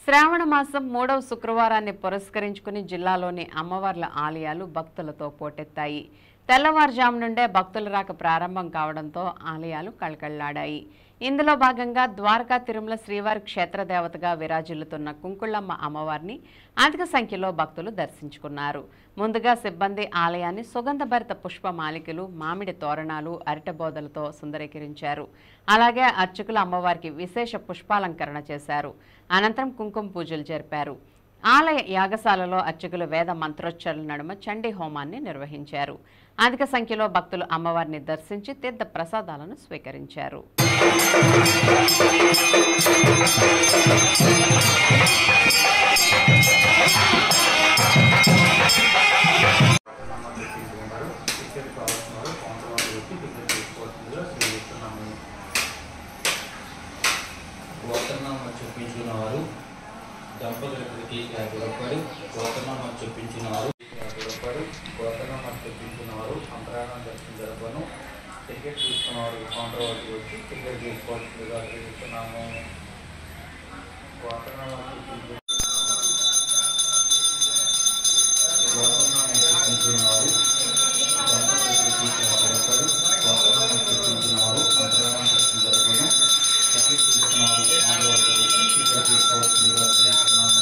శ్రావణ మాసం మూడవ శుక్రవారాన్ని పురస్కరించుకుని జిల్లాలోని అమ్మవార్ల ఆలయాలు భక్తులతో పోటెత్తాయి తెల్లవారుజాము నుండే భక్తుల రాక ప్రారంభం కావడంతో ఆలయాలు కళకళ్లాడాయి ఇందులో భాగంగా ద్వారకా తిరుమల శ్రీవారి క్షేత్ర దేవతగా విరాజిల్లుతున్న కుంకుళ్ళమ్మ అమ్మవారిని అధిక సంఖ్యలో భక్తులు దర్శించుకున్నారు ముందుగా సిబ్బంది ఆలయాన్ని సుగంధభరిత పుష్పమాలికలు మామిడి తోరణాలు అరిటబోదలతో సుందరీకరించారు అలాగే అర్చకులు అమ్మవారికి విశేష పుష్పాలంకరణ చేశారు అనంతరం కుంకుమ పూజలు జరిపారు ఆలయ యాగశాలలో అర్చకులు వేద మంత్రోచ్చరణల నడుమ చండీ హోమాన్ని నిర్వహించారు అధిక సంఖ్యలో భక్తులు అమ్మవారిని దర్శించి తీర్థ ప్రసాదాలను స్వీకరించారు ఉన్నారు టికెట్ కావాల్సిన వారు కౌంటర్ వాళ్ళు వచ్చి టికెట్ తీసుకోవాల్సిందిగా తెలియజేస్తున్నాము గోతనామా చెప్పించిన వారు దంపతులకి యాభై రూపాయలు గోతనామా చెప్పించిన వారు యాభై రూపాయలు గోతనామా తెప్పించిన వారు అంతరాయణ దర్శనం జరపను టికెట్ తీసుకున్న వారు కౌంటర్ వాళ్ళకి వచ్చి టికెట్ తీసుకోవాల్సిందిగా తెలియజేస్తున్నాము గోతనామా తెప్పించిన గోతనామా చెప్పించిన వారు దంపతులకి యాభై రూపాయలు గోతనామా చెప్పించిన వారు అంతరాయణ దర్శనం జరపను టికెట్ తీసుకున్న వారు ఆంధ్రవారికి వచ్చి టికెట్ తీసుకోవాల్సిందిగా తెలియజేస్తున్నాము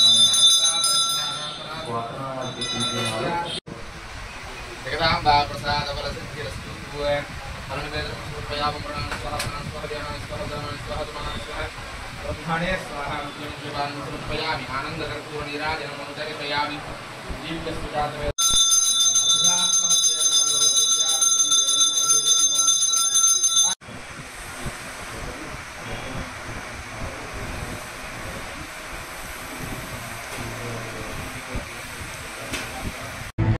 గోతనామా తెప్పించిన వారు జగదాంబా ప్రసాద బల సిద్ధిరస్తు హరణవేదం సమర్పయామ ప్రణామ స్వహ ప్రణామ స్వహ ధ్యానం స్వహ ధనం స్వహ ధనం స్వహ బ్రహ్మణే స్వహ జీవాన్ సమర్పయామి ఆనందకర్పూర నీరాజనం అనుచరిపయామి జీవిత సుజాత